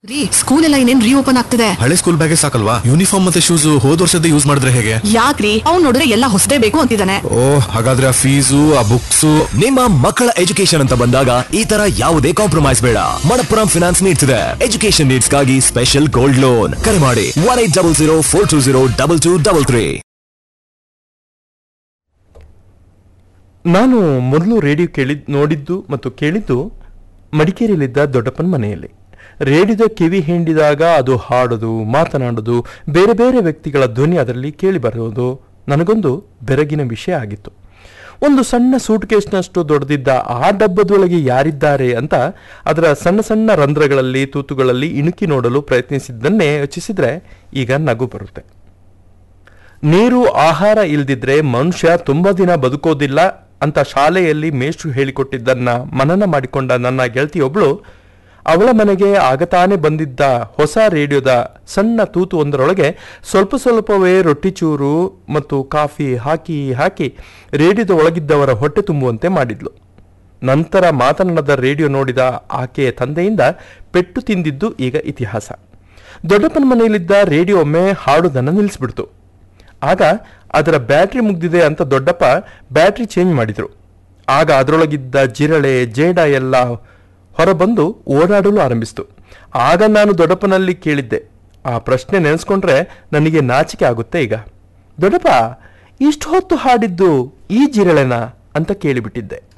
ರೀ ಸ್ಕೂಲ್ ಎಲ್ಲ ಇನ್ನೇನ್ ರೀಓಪನ್ ಆಗ್ತಿದೆ ಹಳೆ ಸ್ಕೂಲ್ ಬ್ಯಾಗೇ ಸಾಕಲ್ವಾ ಯೂನಿಫಾರ್ಮ್ ಮತ್ತೆ ಶೂಸ್ ಹೋದ್ ವರ್ಷದ ಯೂಸ್ ಮಾಡಿದ್ರೆ ಹೇಗೆ ಯಾಕ್ರಿ ಅವ್ನ್ ನೋಡಿದ್ರೆ ಎಲ್ಲ ಹೊಸದೇ ಬೇಕು ಅಂತಿದ್ದಾನೆ ಓ ಹಾಗಾದ್ರೆ ಆ ಫೀಸು ಆ ಬುಕ್ಸ್ ನಿಮ್ಮ ಮಕ್ಕಳ ಎಜುಕೇಶನ್ ಅಂತ ಬಂದಾಗ ಈ ತರ ಯಾವುದೇ ಕಾಂಪ್ರಮೈಸ್ ಬೇಡ ಮಣಪ್ಪುರಂ ಫಿನಾನ್ಸ್ ನೀಡ್ಸ್ ಇದೆ ಎಜುಕೇಶನ್ ನೀಡ್ಸ್ ಗಾಗಿ ಸ್ಪೆಷಲ್ ಗೋಲ್ಡ್ ಲೋನ್ ಕರೆ ಮಾಡಿ one eight double zero four two zero double two double three ನಾನು ಮೊದಲು ರೇಡಿಯೋ ಕೇಳಿದ್ ನೋಡಿದ್ದು ಮತ್ತು ಕೇಳಿದ್ದು ಮಡಿಕೇರಿಯಲ್ಲಿದ್ದ ದೊಡ್ಡಪ್ಪನ ಮನೆಯಲ್ಲಿ ರೇಡಿಯೋದ ಕಿವಿ ಹಿಂಡಿದಾಗ ಅದು ಹಾಡೋದು ಮಾತನಾಡೋದು ಬೇರೆ ಬೇರೆ ವ್ಯಕ್ತಿಗಳ ಧ್ವನಿ ಅದರಲ್ಲಿ ಕೇಳಿ ಬರೋದು ನನಗೊಂದು ಬೆರಗಿನ ವಿಷಯ ಆಗಿತ್ತು ಒಂದು ಸಣ್ಣ ಸೂಟ್ ಕೇಸ್ನಷ್ಟು ದೊಡ್ಡದಿದ್ದ ಆ ಡಬ್ಬದೊಳಗೆ ಯಾರಿದ್ದಾರೆ ಅಂತ ಅದರ ಸಣ್ಣ ಸಣ್ಣ ರಂಧ್ರಗಳಲ್ಲಿ ತೂತುಗಳಲ್ಲಿ ಇಣುಕಿ ನೋಡಲು ಪ್ರಯತ್ನಿಸಿದ್ದನ್ನೇ ಯೋಚಿಸಿದ್ರೆ ಈಗ ನಗು ಬರುತ್ತೆ ನೀರು ಆಹಾರ ಇಲ್ದಿದ್ರೆ ಮನುಷ್ಯ ತುಂಬಾ ದಿನ ಬದುಕೋದಿಲ್ಲ ಅಂತ ಶಾಲೆಯಲ್ಲಿ ಮೇಷ್ಟ್ರು ಹೇಳಿಕೊಟ್ಟಿದ್ದನ್ನ ಮನನ ಮಾಡಿಕೊಂಡ ನನ್ನ ಗೆಳತಿಯೊಬ್ಳು ಅವಳ ಮನೆಗೆ ಆಗತಾನೆ ಬಂದಿದ್ದ ಹೊಸ ರೇಡಿಯೋದ ಸಣ್ಣ ತೂತು ಒಂದರೊಳಗೆ ಸ್ವಲ್ಪ ಸ್ವಲ್ಪವೇ ರೊಟ್ಟಿ ಚೂರು ಮತ್ತು ಕಾಫಿ ಹಾಕಿ ಹಾಕಿ ರೇಡಿಯೋದ ಒಳಗಿದ್ದವರ ಹೊಟ್ಟೆ ತುಂಬುವಂತೆ ಮಾಡಿದ್ಲು ನಂತರ ಮಾತನಾಡದ ರೇಡಿಯೋ ನೋಡಿದ ಆಕೆಯ ತಂದೆಯಿಂದ ಪೆಟ್ಟು ತಿಂದಿದ್ದು ಈಗ ಇತಿಹಾಸ ದೊಡ್ಡಪ್ಪನ ಮನೆಯಲ್ಲಿದ್ದ ರೇಡಿಯೋ ಒಮ್ಮೆ ಹಾಡುವುದನ್ನು ನಿಲ್ಲಿಸ್ಬಿಡ್ತು ಆಗ ಅದರ ಬ್ಯಾಟ್ರಿ ಮುಗ್ದಿದೆ ಅಂತ ದೊಡ್ಡಪ್ಪ ಬ್ಯಾಟ್ರಿ ಚೇಂಜ್ ಮಾಡಿದ್ರು ಆಗ ಅದರೊಳಗಿದ್ದ ಜಿರಳೆ ಜೇಡ ಎಲ್ಲ ಹೊರಬಂದು ಓಡಾಡಲು ಆರಂಭಿಸಿತು ಆಗ ನಾನು ದೊಡ್ಡಪ್ಪನಲ್ಲಿ ಕೇಳಿದ್ದೆ ಆ ಪ್ರಶ್ನೆ ನೆನೆಸ್ಕೊಂಡ್ರೆ ನನಗೆ ನಾಚಿಕೆ ಆಗುತ್ತೆ ಈಗ ದೊಡ್ಡಪ್ಪ ಇಷ್ಟು ಹೊತ್ತು ಹಾಡಿದ್ದು ಈ ಜಿರಳೆನಾ ಅಂತ ಕೇಳಿಬಿಟ್ಟಿದ್ದೆ